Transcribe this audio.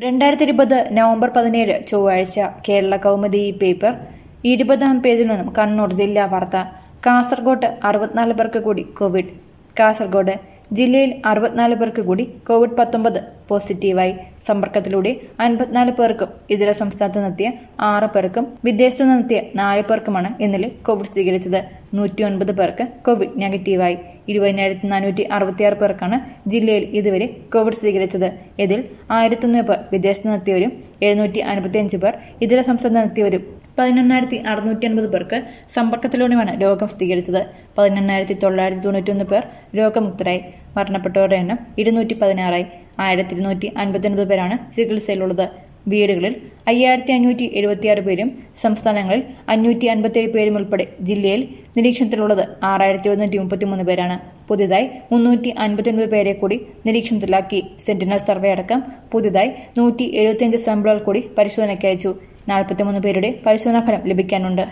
രണ്ടായിരത്തി ഇരുപത് നവംബർ പതിനേഴ് ചൊവ്വാഴ്ച കേരള കൗമുദി പേപ്പർ ഇരുപതാം പേജിൽ നിന്നും കണ്ണൂർ ജില്ലാ വാർത്ത കാസർഗോഡ് അറുപത്തിനാല് പേർക്ക് കൂടി കോവിഡ് കാസർഗോഡ് ജില്ലയിൽ അറുപത്തിനാല് പേർക്ക് കൂടി കോവിഡ് പത്തൊമ്പത് പോസിറ്റീവായി സമ്പർക്കത്തിലൂടെ അൻപത്തിനാല് പേർക്കും ഇതര സംസ്ഥാനത്ത് നിന്നെത്തിയ ആറ് പേർക്കും വിദേശത്തു നിന്നെത്തിയ നാല് പേർക്കുമാണ് ഇന്നലെ കോവിഡ് സ്ഥിരീകരിച്ചത് നൂറ്റി ഒൻപത് പേർക്ക് കോവിഡ് നെഗറ്റീവായി ഇരുപതിനായിരത്തി നാനൂറ്റി അറുപത്തിയാറ് പേർക്കാണ് ജില്ലയിൽ ഇതുവരെ കോവിഡ് സ്ഥിരീകരിച്ചത് ഇതിൽ ആയിരത്തൊന്ന് പേർ വിദേശത്ത് നിന്നെത്തിയവരും എഴുന്നൂറ്റി അൻപത്തിയഞ്ച് പേർ ഇതര സംസ്ഥാനത്ത് നിന്നെത്തിയവരും പതിനൊന്നായിരത്തി അറുന്നൂറ്റി അൻപത് പേർക്ക് സമ്പർക്കത്തിലൂടെയാണ് രോഗം സ്ഥിരീകരിച്ചത് പതിനെണ്ണായിരത്തി തൊള്ളായിരത്തി തൊണ്ണൂറ്റൊന്ന് പേർ രോഗമുക്തരായി മരണപ്പെട്ടവരുടെ എണ്ണം ഇരുന്നൂറ്റി പതിനാറായി ആയിരത്തി ഇരുന്നൂറ്റി അൻപത്തിയൊൻപത് പേരാണ് ചികിത്സയിലുള്ളത് വീടുകളിൽ അയ്യായിരത്തി അഞ്ഞൂറ്റി എഴുപത്തിയാറ് പേരും സംസ്ഥാനങ്ങളിൽ അഞ്ഞൂറ്റി അൻപത്തിയേഴ് പേരും ഉൾപ്പെടെ ജില്ലയിൽ നിരീക്ഷണത്തിലുള്ളത് ആറായിരത്തി എഴുന്നൂറ്റി മുപ്പത്തിമൂന്ന് പേരാണ് പുതിയതായി മുന്നൂറ്റി അൻപത്തിയൊൻപത് പേരെ കൂടി നിരീക്ഷണത്തിലാക്കി സെന്റിനൽ സർവേ അടക്കം പുതിയതായി നൂറ്റി എഴുപത്തിയഞ്ച് സാമ്പിളുകൾ കൂടി പരിശോധനയ്ക്ക് അയച്ചു നാൽപ്പത്തിമൂന്ന് പേരുടെ പരിശോധനാ ഫലം ലഭിക്കാനുണ്ട്